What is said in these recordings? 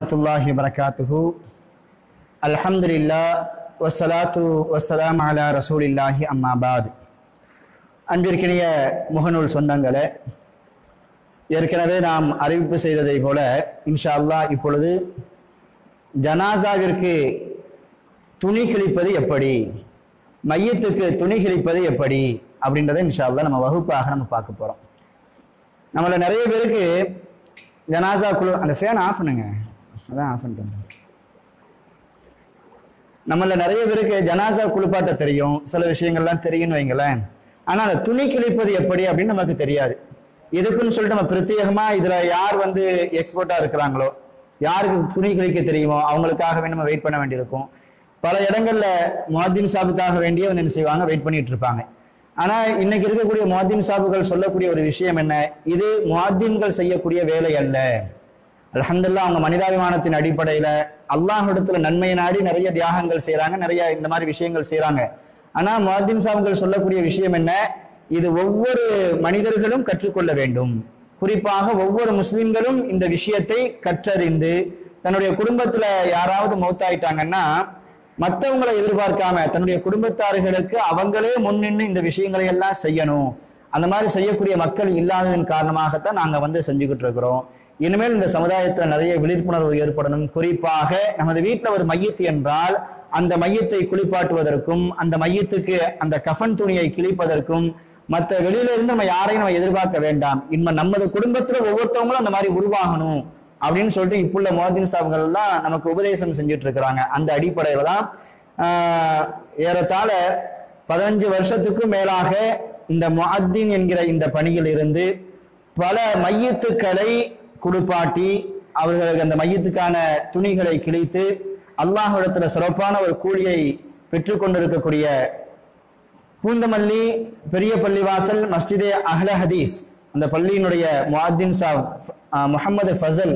வரமத்துல்லாஹி வரகாத்துஹு அல்ஹம்துலில்லா வஸ்ஸலாத்து வஸ்ஸலாம் அலா ரசூலில்லாஹி அம்மா பாத் அன்பிற்கினிய முகநூல் சொந்தங்களே ஏற்கனவே நாம் அறிவிப்பு செய்ததை போல இன்ஷா அல்லாஹ் இப்பொழுது ஜனாசாவிற்கு துணி கிழிப்பது எப்படி மையத்துக்கு துணி கிழிப்பது எப்படி அப்படின்றத இன்ஷா அல்லாஹ் நம்ம வகுப்பாக நம்ம பார்க்க போறோம் நம்மள நிறைய பேருக்கு ஜனாசா குழு அந்த ஃபேன் ஆஃப் பண்ணுங்க அதான் ஆஃப் பண்ணிட்டு வந்தேன். நம்மள நிறைய பேருக்கு ஜனாசா குளிப்பாட்ட தெரியும் சில விஷயங்கள்லாம் தெரியும்னு வைங்களேன் ஆனா அந்த துணி கிழிப்பது எப்படி அப்படின்னு நமக்கு தெரியாது இதுக்குன்னு சொல்லிட்டு நம்ம பிரத்யேகமா இதுல யார் வந்து எக்ஸ்போர்ட்டா இருக்கிறாங்களோ யாருக்கு துணி கிழிக்க தெரியுமோ அவங்களுக்காகவே நம்ம வெயிட் பண்ண வேண்டியிருக்கும் பல இடங்கள்ல முஹத்தின் சாபுக்காக வேண்டியே வந்து என்ன செய்வாங்க வெயிட் பண்ணிட்டு இருப்பாங்க ஆனா இன்னைக்கு இருக்கக்கூடிய முஹத்தின் சாபுகள் சொல்லக்கூடிய ஒரு விஷயம் என்ன இது முஹத்தின்கள் செய்யக்கூடிய வேலை அல்ல அல்ஹம்துலில்லாஹ் அவங்க மனிதாபிமானத்தின் அடிப்படையில அல்லாஹ்விடத்துல நன்மையை நாடி நிறைய தியாகங்கள் செய்றாங்க நிறைய இந்த மாதிரி விஷயங்கள் செய்றாங்க ஆனா முஹத்தின் சாபுகள் சொல்லக்கூடிய விஷயம் என்ன இது ஒவ்வொரு மனிதர்களும் கற்றுக்கொள்ள வேண்டும் குறிப்பாக ஒவ்வொரு முஸ்லிம்களும் இந்த விஷயத்தை கற்றறிந்து தன்னுடைய குடும்பத்துல யாராவது மௌத்தாயிட்டாங்கன்னா மற்றவங்களை எதிர்பார்க்காம தன்னுடைய குடும்பத்தார்களுக்கு அவங்களே முன்னின்று இந்த விஷயங்களை எல்லாம் செய்யணும் அந்த மாதிரி செய்யக்கூடிய மக்கள் இல்லாததன் காரணமாகத்தான் நாங்க வந்து செஞ்சுக்கிட்டு இருக்கிறோம் இனிமேல் இந்த சமுதாயத்துல நிறைய விழிப்புணர்வு ஏற்படணும் குறிப்பாக நமது வீட்டுல ஒரு மையத்து என்றால் அந்த மையத்தை குளிப்பாட்டுவதற்கும் அந்த மையத்துக்கு அந்த கஃன் துணியை கிழிப்பதற்கும் மற்ற வெளியில இருந்து நம்ம யாரையும் நம்ம எதிர்பார்க்க வேண்டாம் இன்ம நமது குடும்பத்துல ஒவ்வொருத்தவங்களும் அந்த மாதிரி உருவாகணும் அப்படின்னு சொல்லிட்டு இப்புள்ள மோதின் சாபுகள் எல்லாம் நமக்கு உபதேசம் செஞ்சுட்டு இருக்கிறாங்க அந்த அடிப்படையில தான் ஆஹ், ஏறத்தாழ பதினஞ்சு வருஷத்துக்கும் மேலாக இந்த முஅத்தின் என்கிற இந்த பணியில் இருந்து பல மையத்துக்களை குடுப்பாட்டி அவர்களுக்கு அந்த மையத்துக்கான துணிகளை கிழித்து அல்லாஹ்விடத்துல சிறப்பான ஒரு கூலியை பெற்றுக்கொண்டிருக்கக்கூடிய பூந்தமல்லி பெரிய பள்ளிவாசல் மஸ்ஜிதே அஹ்ல ஹதீஸ் அந்த பள்ளியினுடைய முஅத்தின் சாப் முகமது ஃபசல்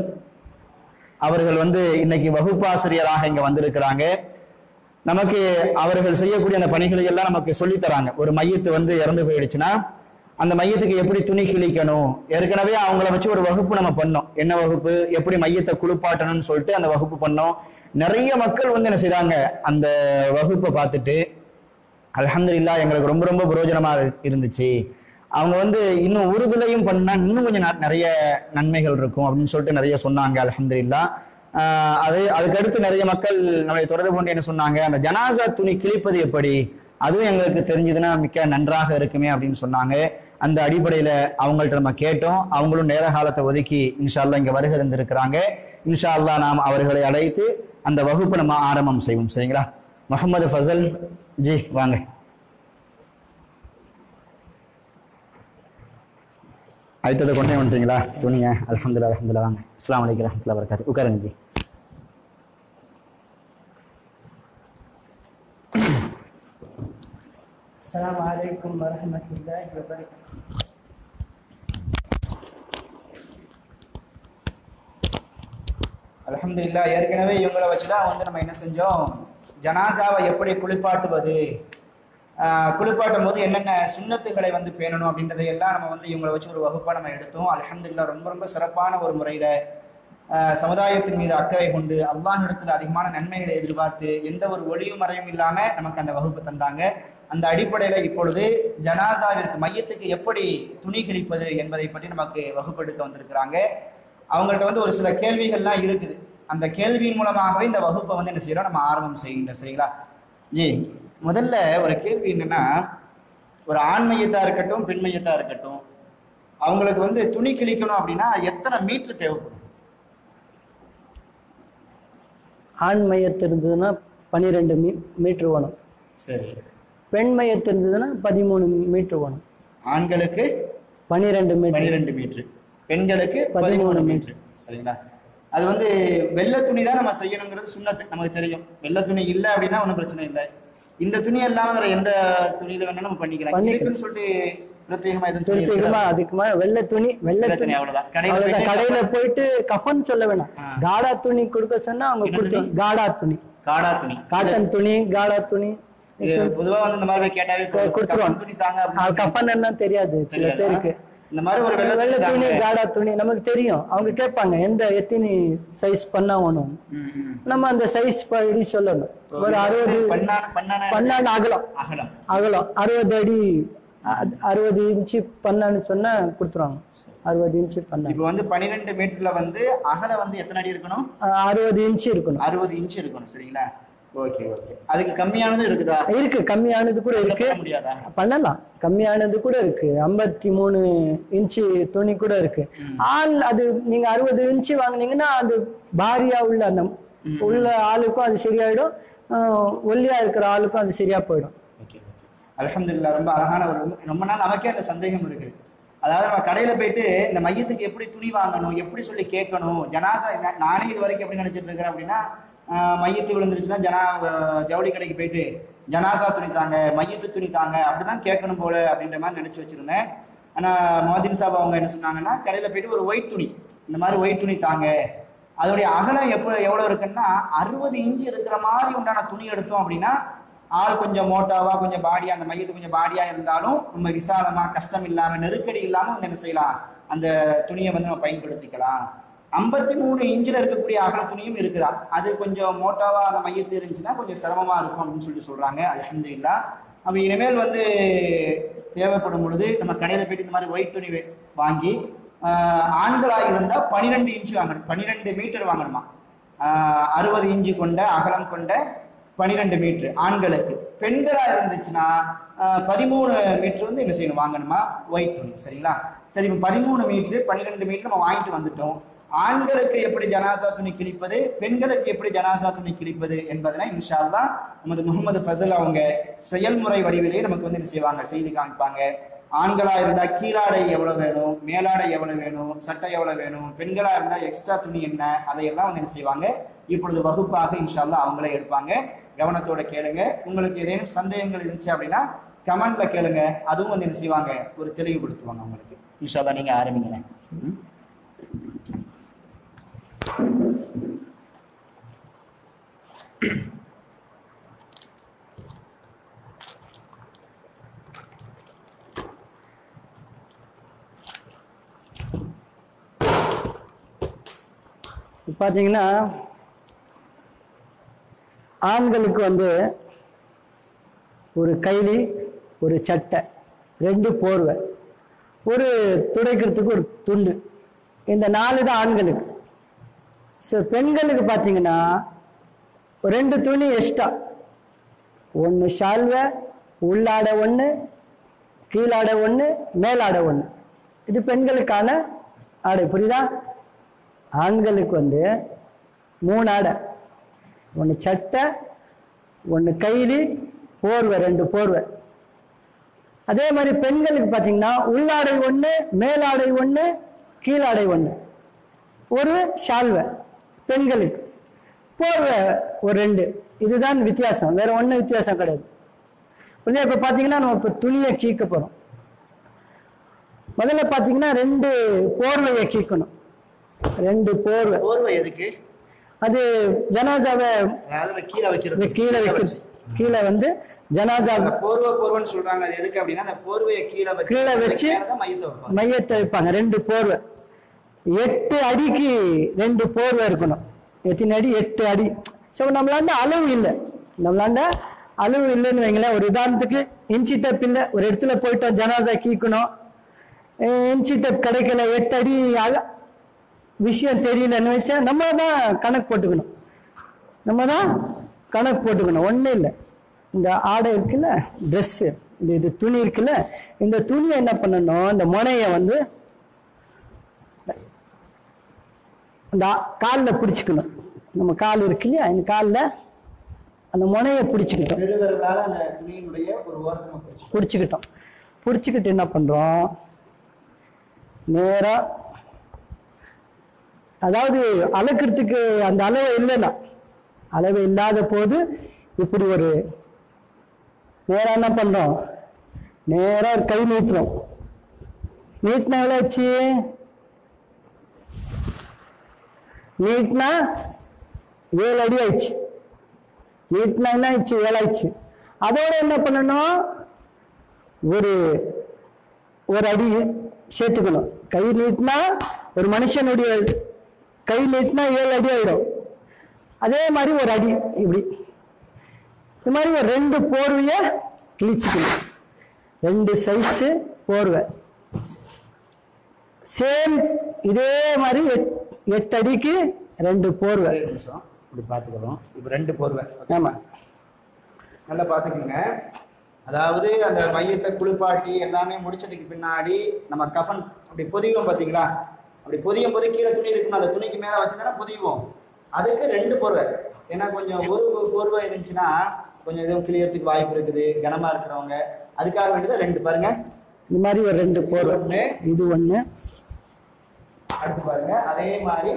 அவர்கள் வந்து இன்னைக்கு வகுப்பாசிரியராக இங்க வந்திருக்கிறாங்க நமக்கு அவர்கள் செய்யக்கூடிய அந்த பணிகளை எல்லாம் நமக்கு சொல்லித் தராங்க ஒரு மையத்து வந்து இறந்து போயிடுச்சுன்னா அந்த மையத்துக்கு எப்படி துணி கிழிக்கணும் ஏற்கனவே அவங்கள வச்சு ஒரு வகுப்பு நம்ம பண்ணோம் என்ன வகுப்பு எப்படி மையத்தை குளிப்பாட்டணும்னு சொல்லிட்டு அந்த வகுப்பு பண்ணோம் நிறைய மக்கள் வந்து என்ன செய்றாங்க அந்த வகுப்பை பார்த்துட்டு அல்ஹம்துலில்லாஹ் எங்களுக்கு ரொம்ப ரொம்ப பிரயோஜனமா இரு- இருந்துச்சு அவங்க வந்து இன்னும் உறுதுலையும் பண்ணா இன்னும் கொஞ்சம் ந- நிறைய நன்மைகள் இருக்கும் அப்படின்னு சொல்லிட்டு நிறைய சொன்னாங்க அல்ஹம்துலில்லாஹ் ஆஹ் அது அதுக்கடுத்து நிறைய மக்கள் நம்மளை தொடர்பு கொண்டு என்ன சொன்னாங்க அந்த ஜனாசா துணி கிழிப்பது எப்படி அதுவும் எங்களுக்கு தெரிஞ்சதுன்னா மிக்க நன்றாக இருக்குமே அப்படின்னு சொன்னாங்க அந்த அடிப்படையில அவங்கள்ட்ட நம்ம கேட்டோம் அவங்களும் நேர காலத்தை ஒதுக்கி இன்ஷா அல்லாஹ் இங்க வருகை தந்திருக்கிறாங்க இன்ஷா அல்லாஹ் நாம் அவர்களை அழைத்து அந்த வகுப்பு நம்ம ஆரம்பம் செய்வோம் சரிங்களா முகமது ஃபசல் ஜி வாங்க அடுத்ததை கொண்டே வந்துட்டீங்களா துணிங்க அல்ஹம்துலில்லாஹ் அல்ஹம்துலில்லாஹ் வாங்க அஸ்ஸலாமு அலைக்கும் வரஹ்மத்துல்லாஹி வபரகாத்துஹு உட்காருங்க ஜி السلام عليكم ورحمة الله وبركاته அல்ஹம்துலில்லாஹ் ஏற்கனவே இவங்களை வச்சுதான் வந்து நம்ம என்ன செஞ்சோம் ஜனாசாவை எப்படி குளிப்பாட்டுவது ஆஹ் குளிப்பாட்டும் போது என்னென்ன சுண்ணத்துகளை வந்து பேணணும் அப்படின்றதை எல்லாம் நம்ம வந்து இவங்களை வச்சு ஒரு வகுப்பா நம்ம எடுத்தோம் அல்ஹம்துலில்லாஹ் ரொம்ப ரொம்ப சிறப்பான ஒரு முறையில ஆஹ் சமுதாயத்தின் மீது அக்கறை கொண்டு அல்லாஹ்விடத்தில் அதிகமான நன்மைகளை எதிர்பார்த்து எந்த ஒரு ஒளியும் மறையும் இல்லாம நமக்கு அந்த வகுப்பு தந்தாங்க அந்த அடிப்படையில இப்பொழுது ஜனாசாவிற்கு மையத்துக்கு எப்படி துணி கிழிப்பது என்பதை பற்றி நமக்கு வகுப்பெடுக்க வந்திருக்கிறாங்க அவங்கள்ட்ட வந்து ஒரு சில கேள்விகள்லாம் இருக்குது அந்த கேள்வியின் மூலமாகவே இந்த வகுப்பை வந்து என்ன செய்யறோம் நம்ம ஆரம்பம் செய்கின்றோம் சரிங்களா ஜி முதல்ல ஒரு கேள்வி என்னன்னா ஒரு ஆண் மையத்தா இருக்கட்டும் பெண் மையத்தா இருக்கட்டும் அவங்களுக்கு வந்து துணி கிழிக்கணும் அப்படின்னா எத்தனை மீட்டர் தேவைப்படும் ஆண் மையத்து இருந்ததுன்னா பன்னிரெண்டு மீ மீட்ரு வேணும் சரி பெண் மையத்து இருந்ததுன்னா பதிமூணு மீட்ரு வேணும் ஆண்களுக்கு பன்னிரெண்டு மீட்டர் பன்னிரெண்டு மீட்டர் பெண்களுக்கு பதிமூணு பதிமூணு மீட்டர் சரிங்களா அது வந்து வெள்ளை துணி தான் நம்ம செய்யணுங்கிறது சுண்ணத்து நமக்கு தெரியும் வெள்ளை துணி இல்லை அப்படின்னா ஒன்றும் பிரச்சனை இல்லை இந்த துணி எல்லாம் வேற எந்த துணியில வேணா நம்ம பண்ணிக்கலாம் பண்ணிக்கலாம். இதுக்குன்னு சொல்லிட்டு பிரத்யேகமா எதுவும் துணி துணித்துக்குமா இருக்குதா? அதுக்கு மேல வெள்ளை துணி வெள்ளை வெள்ளை துணி துணி அவ்வளவுதான். கடையில அவ்வளவுதான். போயிட்டு கடையில போயிட்டு கஃபன் சொல்ல வேணாம் ஆ. காடா துணி கொடுக்க சொன்னா அவங்க என்ன கொடுத்து துணி? காடா துணி காடா துணி காட்டன் துணி காடா துணி இது பொதுவா வந்து இந்த மாதிரி போய் கேட்டாவே போதும். கொடுத்துருவாங்க. கஃன் துணி தாங்க அப்படின்னு கஃபன் என்ன தெரியாது சில தெரியாதா? பேருக்கு இந்த மாதிரி ஒரு வெள்ளை வெள்ளை துணி துணி தாங்க. காடா துணி நமக்கு தெரியும் அவங்க கேட்பாங்க எந்த எத்தனை சைஸ் பண்ணா வேணும் ம், ம். நம்ம அந்த சைஸ் படி சொல்லணும் ஒரு அறுபது பண்ணான பண்ணான பன்னாண்டு அகலம் அகலம் அகலம் அறுபது அடி அ- அறுபது இன்ச்சு பண்ணான்னு சொன்னா கொடுத்துருவாங்க அறுபது இன்ச்சு பண்ண இப்போ வந்து பன்னிரெண்டு மீட்டர்ல வந்து அகலம் வந்து எத்தனை அடி இருக்கணும் அறுபது இன்ச்சு இருக்கணும் அறுபது இன்ச் இருக்கணும் சரிங்களா ஓகே ஓகே அதுக்கு கம்மியானதும் இருக்குதா இருக்கு கம்மியானது கூட இருக்கு பண்ண முடியாதா பண்ணலாம் கம்மியானது கூட இருக்கு ஐம்பத்தி மூணு இன்ச்சு துணி கூட இருக்கு ஆள் அது நீங்க அறுபது இன்ச்சு வாங்குனீங்கன்னா அது பாரியா உள்ள அந்த உள்ள ஆளுக்கும் அது சரியாயிடும் ஆஹ் ஒல்லியா இருக்கிற ஆளுக்கும் அது சரியா போயிடும் ஓகே அல்ஹம்துலில்லாஹ் ரொம்ப அழகான ஒரு ரொம்ப நாள் நமக்கே அந்த சந்தேகம் இருக்கு அதாவது நம்ம கடையில போயிட்டு இந்த மையத்துக்கு எப்படி துணி வாங்கணும் எப்படி சொல்லி கேட்கணும் ஜனாசா என்ன- நானே இது வரைக்கும் எப்படி நினைச்சிட்டு இருக்கிறேன் அப்படின்னா ஆஹ் மையத்து விழுந்துருச்சுன்னா ஜனா ஆஹ் ஜவுளி கடைக்கு போயிட்டு ஜனாசா துணி தாங்க மையத்து துணி தாங்க அப்படிதான் கேட்கணும் போல அப்படின்ற மாதிரி நினைச்சு வச்சிருந்தேன் ஆனா மோதின் சாப் அவங்க என்ன சொன்னாங்கன்னா கடையில போயிட்டு ஒரு ஒயிட் துணி இந்த மாதிரி ஒயிட் துணி தாங்க அதோடைய அகலம் எப்போ எவ்வளவு இருக்குன்னா அறுபது இன்ச்சு இருக்கிற மாதிரி உண்டான துணி எடுத்தோம் அப்படின்னா ஆள் கொஞ்சம் மோட்டாவா கொஞ்சம் பாடியா அந்த மையத்து கொஞ்சம் பாடியா இருந்தாலும் நம்ம விசாலமா கஷ்டம் இல்லாம நெருக்கடி இல்லாம வந்து என்ன செய்யலாம் அந்த துணியை வந்து நம்ம பயன்படுத்திக்கலாம் ஐம்பத்தி மூணு இன்ச்சில் இருக்கக்கூடிய அகல துணியும் இருக்குதா அது கொஞ்சம் மோட்டாவா அந்த மையத்து இருந்துச்சுன்னா கொஞ்சம் சிரமமா இருக்கும் அப்படின்னு சொல்லி சொல்றாங்க அலமதுல்லா அப்ப இனிமேல் வந்து தேவைப்படும் பொழுது நம்ம கடையில போயிட்டு இந்த மாதிரி ஒயிட் துணி வே- வாங்கி ஆஹ், ஆண்களாக இருந்தா பன்னிரெண்டு இன்ச்சு வாங்கணும் பன்னிரெண்டு மீட்டர் வாங்கணுமா ஆஹ், அறுபது இன்ச்சு கொண்ட அகலம் கொண்ட பன்னிரெண்டு மீட்டர் ஆண்களுக்கு பெண்களா இருந்துச்சுன்னா ஆஹ், பதிமூணு மீட்டர் வந்து என்ன செய்யணும் வாங்கணுமா ஒயிட் துணி சரிங்களா சரி இப்போ பதிமூணு மீட்டர் பன்னிரெண்டு மீட்டர் நம்ம வாங்கிட்டு வந்துட்டோம் ஆண்களுக்கு எப்படி ஜனாசா துணி கிழிப்பது பெண்களுக்கு எப்படி ஜனாசா துணி கிழிப்பது என்பதனை இன்ஷா அல்லாஹ் நமது முகமது ஃபசல் அவங்க செயல்முறை வடிவிலேயே நமக்கு வந்து என்ன செய்வாங்க செய்து காமிப்பாங்க ஆண்களா இருந்தா கீழாடை எவ்வளவு வேணும் மேலாடை எவ்வளவு வேணும் சட்டை எவ்வளவு வேணும் பெண்களா இருந்தா எக்ஸ்ட்ரா துணி என்ன அதையெல்லாம் வந்து என்ன செய்வாங்க இப்பொழுது வகுப்பாக இன்ஷா அல்லாஹ் அவங்களே எடுப்பாங்க கவனத்தோட கேளுங்க உங்களுக்கு ஏதேனும் சந்தேகங்கள் இருந்துச்சு அப்படின்னா கமெண்ட்ல கேளுங்க அதுவும் வந்து என்ன செய்வாங்க ஒரு தெளிவுபடுத்துவாங்க உங்களுக்கு இன்ஷா அல்லாஹ் நீங்க ஆரம்பிங்களேன் ம்? இப்ப பாத்தீங்கன்னா ஆண்களுக்கு வந்து ஒரு கைலி ஒரு சட்டை ரெண்டு போர்வை ஒரு துடைக்கிறதுக்கு ஒரு துண்டு இந்த நாலு தான் ஆண்களுக்கு ஸோ பெண்களுக்கு பார்த்தீங்கன்னா ஒரு ரெண்டு துணி எக்ஸ்ட்ரா ஒன்று ஷால்வை உள்ளாடை ஒன்று கீழாடை ஒன்று மேலாடை ஒன்று இது பெண்களுக்கான ஆடை புரியுதா ஆண்களுக்கு வந்து மூணு ஆடை ஒன்று சட்டை ஒன்று கைலி போர்வை ரெண்டு போர்வை அதே மாதிரி பெண்களுக்கு பார்த்தீங்கன்னா உள்ளாடை ஒன்று மேலாடை ஒன்று கீழாடை ஒன்று ஒரு ஷால்வை பெண்களுக்கு போர்வை ஒரு ரெண்டு இதுதான் வித்தியாசம் வேற ஒன்றும் வித்தியாசம் கிடையாது புரியுதா இப்போ பார்த்தீங்கன்னா நம்ம இப்போ துணியை கீக்க போகிறோம் முதல்ல பார்த்தீங்கன்னா ரெண்டு போர்வையை கீக்கணும் ரெண்டு போர்வை போர்வை எதுக்கு அது ஜனாதாவை அதாவது இந்த கீழே வைக்கிறது இந்த கீழே வைக்கிறது கீழே வந்து ஜனாதா அந்த போர்வை போர்வைன்னு சொல்றாங்க அது எதுக்கு அப்படின்னா அந்த போர்வையை கீழே வச்சு கீழே வச்சு அதுக்கு மேலதான் மையத்தை வைப்பாங்க மையத்தை வைப்பாங்க ரெண்டு போர்வை எட்டு அடிக்கு ரெண்டு போர்வை இருக்கணும் எத்தனை அடி எட்டு அடி ஸோ நம்மளாண்ட அளவு இல்லை நம்மளாண்ட அளவு இல்லைன்னு வைங்களேன் ஒரு உதாரணத்துக்கு இன்ச்சி டேப் இல்லை ஒரு இடத்துல போயிட்டோம் ஜனாதா கீக்கணும் இன்ச்சி டேப் கிடைக்கல எட்டு அடி அக- விஷயம் தெரியலன்னு வச்சா நம்ம தான் கணக்கு போட்டுக்கணும் நம்ம தான் கணக்கு போட்டுக்கணும் ஒன்றும் இல்லை இந்த ஆடை இருக்குல்ல ட்ரெஸ்ஸு இந்த இது துணி இருக்குல்ல இந்த துணியை என்ன பண்ணணும் இந்த முனையை வந்து அந்த காலில் பிடிச்சிக்கணும் நம்ம கால் இருக்கு இல்லையா இந்த காலில் அந்த முனையை பிடிச்சிக்கிட்டோம் பெருவிரலால அந்த துணியினுடைய ஒரு ஓரத்தை நம்ம பிடிச்சு பிடிச்சிக்கிட்டோம் பிடிச்சிக்கிட்டு என்ன பண்ணுறோம் நேராக அதாவது அளக்கிறதுக்கு அந்த அளவு இல்லைன்னா அளவு இல்லாத போது இப்படி ஒரு நேராக என்ன பண்ணுறோம் நேராக ஒரு கை நீட்டுறோம் நீட்டினா எவ்வளோ ஆச்சு நீட்டினா ஏழு அடி ஆயிடுச்சு நீட்டினா என்ன ஆயிடுச்சு ஏழு ஆயிடுச்சு அதோட என்ன பண்ணணும் ஒரு ஒரு அடி சேர்த்துக்கணும் கை நீட்டினா ஒரு மனுஷனுடைய கை நீட்டினா ஏழு அடி ஆயிடும் அதே மாதிரி ஒரு அடி இப்படி இது மாதிரி ஒரு ரெண்டு போர்வையை கிழிச்சுக்கணும் ரெண்டு சைஸு போர்வை சேம் இதே மாதிரி எட்- எட்டு அடிக்கு ரெண்டு போர்வை ஒரே நிமிஷம் இப்படி பார்த்துக்கிறோம் இப்போ ரெண்டு போர்வை ஆமா நல்லா பார்த்துக்கோங்க அதாவது அந்த மையத்தை குளிப்பாட்டி எல்லாமே முடிச்சதுக்கு பின்னாடி நம்ம கஃன் அப்படி பொதிவோம் பார்த்தீங்களா அப்படி பொதியும் போது கீழே துணி இருக்கணும் அந்த துணிக்கு மேலே வச்சுதானே பொதிவோம் அதுக்கு ரெண்டு போர்வை ஏன்னா கொஞ்சம் ஒரு போர்வை இருந்துச்சுன்னா கொஞ்சம் எதுவும் கிளியறதுக்கு வாய்ப்பு இருக்குது கனமா இருக்கிறவங்க அதுக்காக வேண்டியது ரெண்டு பாருங்க இந்த மாதிரி ஒரு ரெண்டு போர்வை ஒண்ணு. இது ஒண்ணு அடுத்து பாருங்க அதே மாதிரி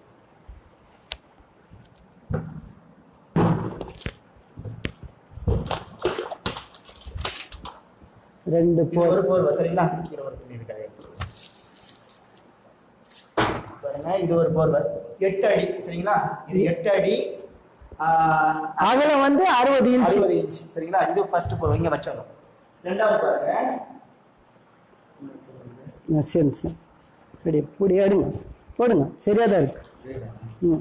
ரெண்டு இது போர்வை ஒரு போர்வை சரிங்களா கீழே ஒரு துணி இருக்காது பாருங்க இது ஒரு போர்வை எட்டு அடி சரிங்களா இது எட்டு அடி ஆஹ், அகலம் வந்து அறுபது இன்ச்சு அறுபது இன்ச் சரிங்களா இது ஃபர்ஸ்ட் போர்வை இங்க வச்சிடணும் ரெண்டாவது பாருங்க ஆ, சரி சரி இப்படி இப்படி எடுங்க போடுங்க சரியா தான் இருக்கு ம்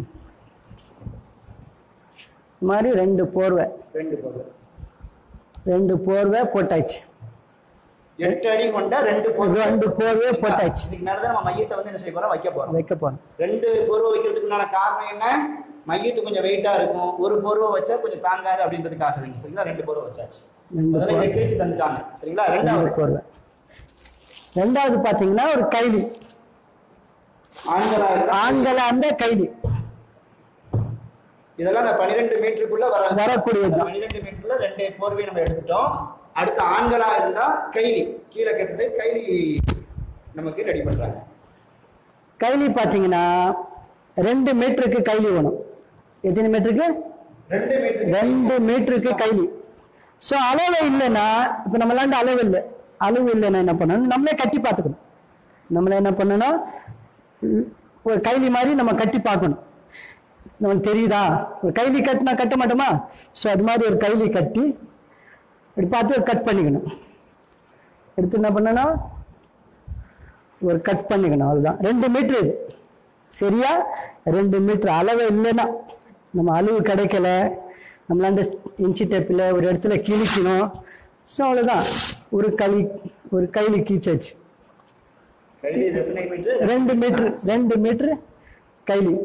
இது மாதிரி ரெண்டு போர்வை ரெண்டு போர்வை ரெண்டு போர்வை போட்டாச்சு எட்டு அடி கொண்ட ரெண்டு போர்வை ரெண்டு போர்வை போட்டாச்சு இதுக்கு மேலதான் நம்ம மையத்தை வந்து என்ன செய்ய போறோம் வைக்க போறோம் வைக்க போறோம் ரெண்டு போர்வை வைக்கிறதுக்குண்டான காரணம் என்ன மையத்து கொஞ்சம் வெயிட்டா இருக்கும் ஒரு போர்வை வச்சா கொஞ்சம் தாங்காது அப்படின்றதுக்காக வேண்டி சரிங்களா ரெண்டு போர்வை வச்சாச்சு ரெண்டு முதல்ல போர்வை இதை கிழிச்சு தந்துட்டாங்க சரிங்களா ரெண்டு ரெண்டாவது போர்வை ரெண்டாவது பாத்தீங்கன்னா ஒரு கைலி ஆண்களா இருந்தா ஆண்களா அந்த கைலி இதெல்லாம் அந்த பன்னிரெண்டு மீட்டருக்குள்ள வர வரக்கூடியதுதான். பன்னிரெண்டு மீட்டர்ல ரெண்டு போர்வை நம்ம எடுத்துட்டோம் அடுத்து ஆண்களா இருந்தா கைலி கீழே கட்டுறது கைலி நமக்கு ரெடி பண்றாங்க கைலி பாத்தீங்கன்னா ரெண்டு மீட்டருக்கு கைலி வேணும் எத்தனை மீட்டருக்கு ரெண்டு மீட்டர் ரெண்டு மீட்டருக்கு கைலி ஸோ அளவு இல்லைன்னா இப்போ நம்மளாண்ட அளவு இல்லை அளவு இல்லைன்னா என்ன பண்ணணும் நம்மளே கட்டி பார்த்துக்கணும் நம்மளே என்ன பண்ணணும் உம், ஒரு கைலி மாதிரி நம்ம கட்டி பார்க்கணும் நமக்கு தெரியுதா ஒரு கைலி கட்டினா கட்ட மாட்டோமா ஸோ அது மாதிரி ஒரு கைலி கட்டி இப்படி பார்த்து ஒரு கட் பண்ணிக்கணும் எடுத்து என்ன பண்ணணும் ஒரு கட் பண்ணிக்கணும் அதுதான் ரெண்டு மீட்ரு இது சரியா ரெண்டு மீட்ரு அளவு இல்லைன்னா நம்ம அளவு கிடைக்கல நம்மளாண்ட இன்ச்சி டேப்பில் ஒரு இடத்துல கிழிக்கணும் ஸோ அவ்வளோதான் ஒரு களி ஒரு கைலி கீச்சாச்சு கைலி எத்தனை மீட்டர் ரெண்டு மீட்ரு ரெண்டு மீட்ரு கைலி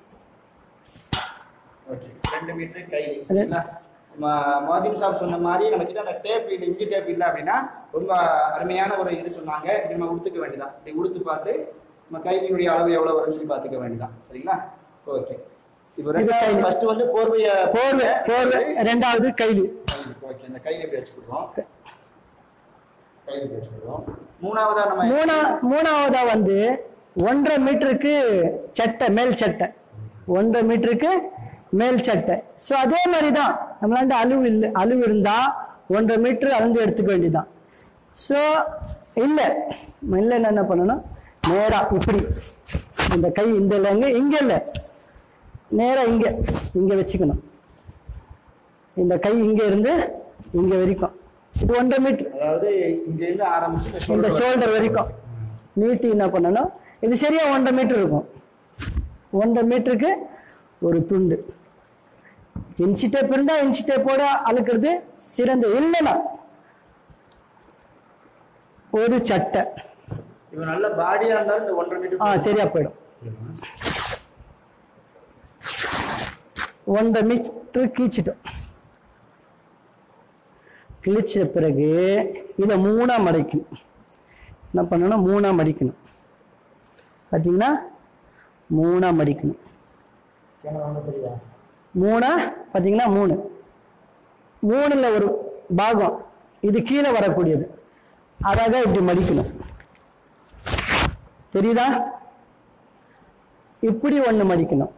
ஓகே ரெண்டு மீட்டர் கைலி சரிங்களா மோதின் சாப் சொன்ன மாதிரி நம்ம கிட்ட அந்த டேப் இல்லை இஞ்சி டேப் இல்லை அப்படின்னா ரொம்ப அருமையான ஒரு இது சொன்னாங்க இப்படி நம்ம உடுத்துக்க வேண்டியதான் இப்படி உடுத்து பார்த்து நம்ம கைலினுடைய அளவு எவ்வளவு வரும்னு சொல்லி பார்த்துக்க வேண்டியதான் சரிங்களா ஓகே இப்போ ரெண்டாவது கைலி. ஃபர்ஸ்ட் வந்து போர்வைய போர்வை போர்வை ரெண்டாவது கைலி ஓகே இந்த கையில இப்படி வச்சுக்கிடுவோம் கையில இப்படி வச்சுக்கிடுவோம் மூணாவதா நம்ம மூணா மூணாவதா வந்து ஒன்றரை மீட்டருக்கு சட்டை மேல் சட்டை ஒன்றரை மீட்டருக்கு மேல் சட்டை ஸோ அதே மாதிரி தான் நம்மளாண்ட அழுவு இல்லை அழுவு இருந்தா ஒன்றரை மீட்டர் அளந்து எடுத்துக்க வேண்டியதுதான் ஸோ இல்லை இல்லைன்னா என்ன பண்ணணும் நேரா இப்படி இந்த கை இந்த இல்லைங்க இங்க இல்லை நேரா இங்க இங்க வச்சுக்கணும் இந்த கை இங்க இருந்து இங்க வரைக்கும் இது ஒன்றரை மீட்டர் அதாவது இங்க இருந்து ஆரம்பிச்சு இந்த இந்த shoulder ஷோல்டர் வரைக்கும் நீட்டி என்ன பண்ணணும் இது சரியா ஒன்றரை மீட்டர் இருக்கும் ஒன்றரை மீட்டருக்கு ஒரு துண்டு இன்ச்சி டேப் இருந்தா இன்ச்சி டேப்போட அழுக்கிறது சிறந்த இல்லைன்னா ஒரு சட்டை இவன் நல்ல பாடியா இருந்தாலும் இந்த ஒன்றரை மீட்டர் ஆ சரியா போயிடும் ஒன்றரை மீட்டர் கீச்சிட்டோம் கிழிச்ச பிறகு இதை மூணா மடிக்கணும் என்ன பண்ணணும் மூணா மடிக்கணும் பார்த்தீங்கன்னா மூணா மடிக்கணும் மூணா பார்த்தீங்கன்னா மூணு மூணுல ஒரு பாகம் இது கீழே வரக்கூடியது அழகா இப்படி மடிக்கணும் தெரியுதா இப்படி ஒண்ணு மடிக்கணும்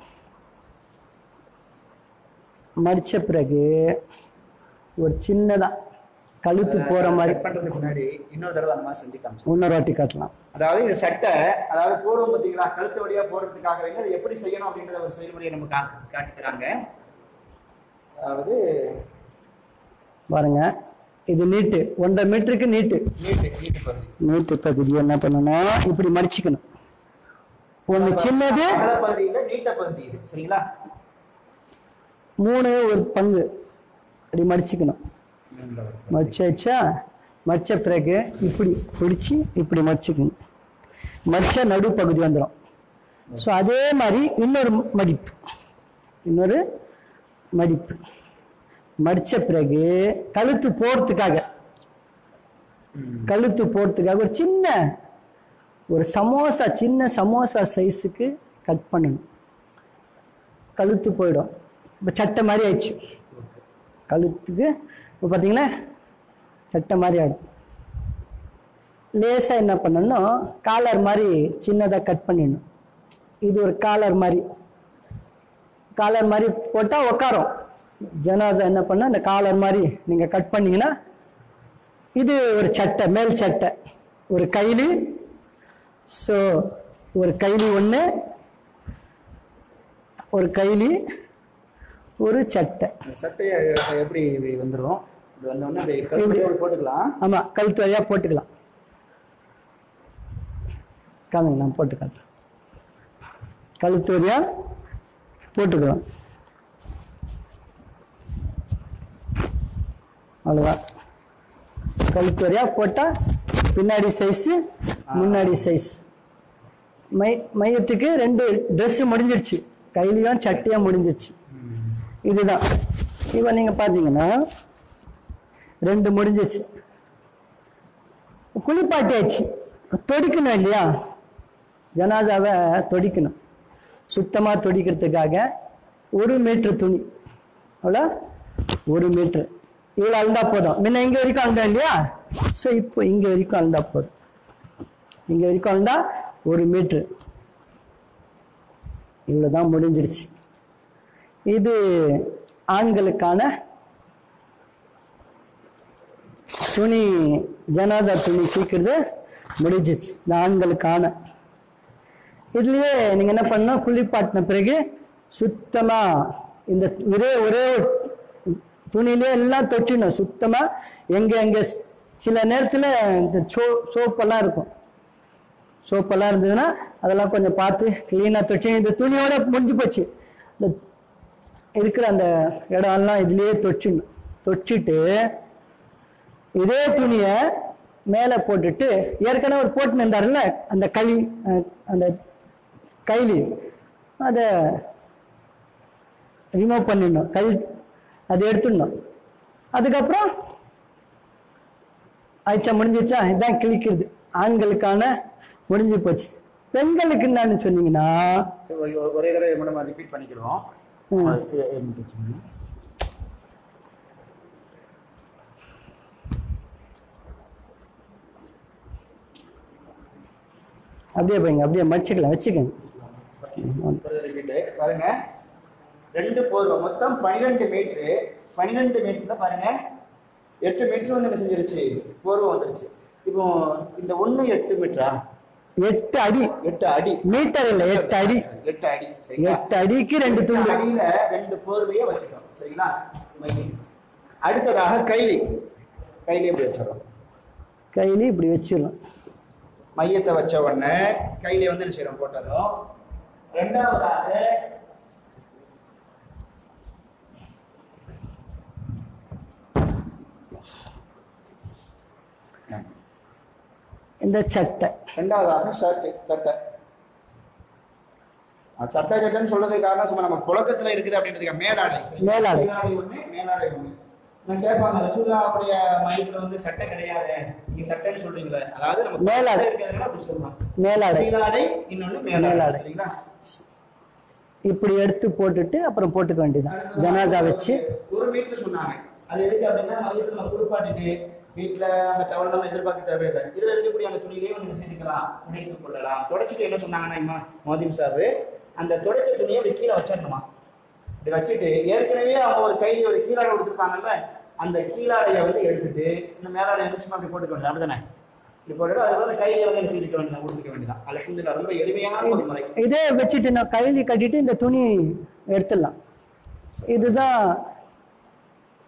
மடிச்ச பிறகு ஒரு சின்னதா கழுத்து போற மாதிரி கட் பண்றதுக்கு முன்னாடி இன்னொரு தடவை அந்த மாதிரி செஞ்சு காமிச்சு இன்னொரு வாட்டி காட்டலாம் அதாவது இந்த சட்டை அதாவது போடுவோம் பார்த்தீங்களா கழுத்து வழியா போடுறதுக்காக வேண்டி அதை எப்படி செய்யணும் அப்படின்றத ஒரு செயல்முறையை நம்ம கா காட்டி தராங்க அதாவது பாருங்க இது நீட்டு ஒன்றரை மீட்டருக்கு நீட்டு நீட்டு நீட்டு பகுதி நீட்டு பகுதி என்ன பண்ணணும் இப்படி மடிச்சுக்கணும் ஒன்று சின்னது அகல பகுதியில நீட்ட பகுதி இது சரிங்களா மூணு ஒரு பங்கு அப்படி மடிச்சுக்கணும் மடிச்சு வச்சா மடிச்ச பிறகு இப்படி பிடிச்சி இப்படி மடிச்சுக்கணும் மடிச்சா நடுப்பகுதி வந்துடும் ஸோ அதே மாதிரி இன்னொரு மடிப்பு இன்னொரு மடிப்பு மடிச்ச பிறகு கழுத்து போறதுக்காக கழுத்து போறதுக்காக ஒரு சின்ன ஒரு சமோசா சின்ன சமோசா சைஸுக்கு கட் பண்ணணும் கழுத்து போயிடும் இப்போ சட்டை மாதிரி ஆயிடுச்சு கழுத்துக்கு இப்போ பார்த்தீங்களா சட்டை மாதிரி ஆயிடும் லேசாக என்ன பண்ணணும் காலர் மாதிரி சின்னதாக கட் பண்ணிடணும் இது ஒரு காலர் மாதிரி காலர் மாதிரி போட்டால் உட்காரும் ஜனாசா என்ன பண்ண அந்த காலர் மாதிரி நீங்கள் கட் பண்ணீங்கன்னா இது ஒரு சட்டை மேல் சட்டை ஒரு கைலி ஸோ ஒரு கைலி ஒன்று ஒரு கைலி ஒரு சட்டை இந்த சட்டையை எப்படி இப்படி வந்துரும் இது வந்தோடனே அப்படியே கழுத்தோட போட்டுக்கலாம் ஆமாம் கழுத்து வழியாக போட்டுக்கலாம் காமிங்க நான் போட்டு காட்டுறேன் கழுத்து வழியாக போட்டுக்கலாம் அவ்வளோதான் கழுத்து வழியாக போட்டால் பின்னாடி சைஸு முன்னாடி சைஸ் மை மையத்துக்கு ரெண்டு ட்ரெஸ்ஸு முடிஞ்சிருச்சு கையிலையும் சட்டையாக முடிஞ்சிருச்சு இதுதான் இப்போ நீங்கள் பார்த்தீங்கன்னா ரெண்டு முடிஞ்சிச்சு குளிப்பாட்டியாச்சு தொடிக்கணும் இல்லையா ஜனாதாவை தொடிக்கணும் சுத்தமாக தொடிக்கிறதுக்காக ஒரு மீட்டர் துணி அவ்வளோ ஒரு மீட்டர் இவ்வளோ அழுந்தா போதும் முன்ன இங்கே வரைக்கும் அழுந்தோம் இல்லையா ஸோ இப்போ இங்கே வரைக்கும் அழுந்தா போதும் இங்கே வரைக்கும் அழுந்தா ஒரு மீட்ரு இவ்வளோ தான் முடிஞ்சிருச்சு இது ஆண்களுக்கான துணி ஜனாதா துணி சீக்கிறது முடிஞ்சிச்சு இந்த ஆண்களுக்கான இதுலயே நீங்க என்ன பண்ணணும் குளிப்பாட்டின பிறகு சுத்தமா இந்த ஒரே ஒரே ஒரு துணியிலே எல்லாம் தொற்றிடணும் சுத்தமா எங்க எங்க சில நேரத்துல இந்த சோ சோப்பெல்லாம் இருக்கும் சோப்பெல்லாம் இருந்ததுன்னா அதெல்லாம் கொஞ்சம் பார்த்து கிளீனாக தொச்சு இந்த துணியோட முடிஞ்சு போச்சு இந்த இருக்கிற அந்த இடம்லாம் இதுலயே தொச்சிடணும் தொச்சிட்டு இதே துணியை மேலே போட்டுட்டு ஏற்கனவே ஒரு போட்டு இருந்தாருல்ல அந்த களி அஹ், அந்த கைலி அதை ரிமூவ் பண்ணிடணும் கை அதை எடுத்துடணும் அதுக்கப்புறம் ஆயிடுச்சா முடிஞ்சிச்சா இதான் கிழிக்கிறது ஆண்களுக்கான முடிஞ்சு போச்சு பெண்களுக்கு என்னன்னு சொன்னீங்கன்னா சரி, ஒரு- ஒரே தடவை நம்ம ரிப்பீட் பண்ணிக்கிறோம் ம். அது என்ன பிரச்சனை? அப்படியே போய்ங்க அப்படியே மடிச்சுக்கலாம் வச்சுக்கோங்க ஒரு ரிப்பீட் பாருங்க ரெண்டு போர்வை மொத்தம் பன்னிரெண்டு மீட்ரு பன்னிரெண்டு மீட்டர்ல பாருங்க எட்டு மீட்டர் வந்து என்ன செஞ்சிருச்சு போர்வை வந்துருச்சு இப்போ இந்த ஒண்ணு எட்டு மீட்டரா எட்டு அடி எட்டு அடி மீட்டர் இல்லை எட்டு அடி எட்டு அடி சரிங்களா எட்டு அடிக்கு ரெண்டு எட்டு துண்டு அடியில ரெண்டு போர்வையை வச்சுட்டோம் சரிங்களா மையம். அடுத்ததாக கைலி கைலி எப்படி வச்சிடறோம் கையில இப்படி வச்சிடலாம் மையத்தை வச்ச உடனே கையில வந்து என்ன செய்யறோம் போட்டுறோம் ரெண்டாவதாக இந்த சட்டை ரெண்டாவதாக ஷர்ட் சட்டை அது சட்டை சட்டைன்னு சொல்றதுக்கு காரணம் சும்மா நம்ம புழக்கத்துல இருக்குது அப்படின்றதுக்கு மேலாடை சரி? மேலாடை. மேலாடை ஒண்ணு மேலாடை ஒண்ணு நான் கேட்பாங்க ரசூல்லாவுடைய மையத்துல வந்து சட்டை கிடையாது நீங்க சட்டைன்னு சொல்றீங்களே அதாவது நம்ம மேலாடை. புழக்கத்துல இருக்கிறதுனால அப்படி சொல்லலாம் மேலாடை மேலாடை இன்னொன்னு மேலாடை மேலாடை. சரிங்களா இப்படி எடுத்து போட்டுட்டு அப்புறம் போட்டுக்க வேண்டியதுதான் ஜனாசா வச்சு ஒரு மீட்டர் சொன்னாங்க அது எதுக்கு அப்படின்னா மையத்துல நம்ம குளிப்பாட்டிட்டு வீட்டுல அந்த டவல் நம்ம எதிர்பார்க்க தேவையில்லை இதுல இருக்கக்கூடிய அந்த துணியிலேயே வந்து செஞ்சுக்கலாம் துடைத்து கொள்ளலாம் தொடச்சிட்டு என்ன சொன்னாங்கன்னா இம்மா மோதிம் சார் அந்த துடைச்ச துணியை இப்படி கீழே வச்சிடணுமா இப்படி வச்சுட்டு ஏற்கனவே அவங்க ஒரு கை ஒரு கீழாடை கொடுத்துருப்பாங்கல்ல அந்த கீழாடையை வந்து எடுத்துட்டு இந்த மேலாடையை வந்து சும்மா அப்படி போட்டுக்க வேண்டியது அப்படிதானே இப்படி போட்டுட்டு அதுக்கு வந்து கையில வந்து என்ன செஞ்சுக்க வேண்டியது கொடுத்துக்க வேண்டியதான் அலகுந்தில ரொம்ப எளிமையான ஒரு முறை இதே வச்சுட்டு நான் கையில கட்டிட்டு இந்த துணி எடுத்துடலாம் இதுதான்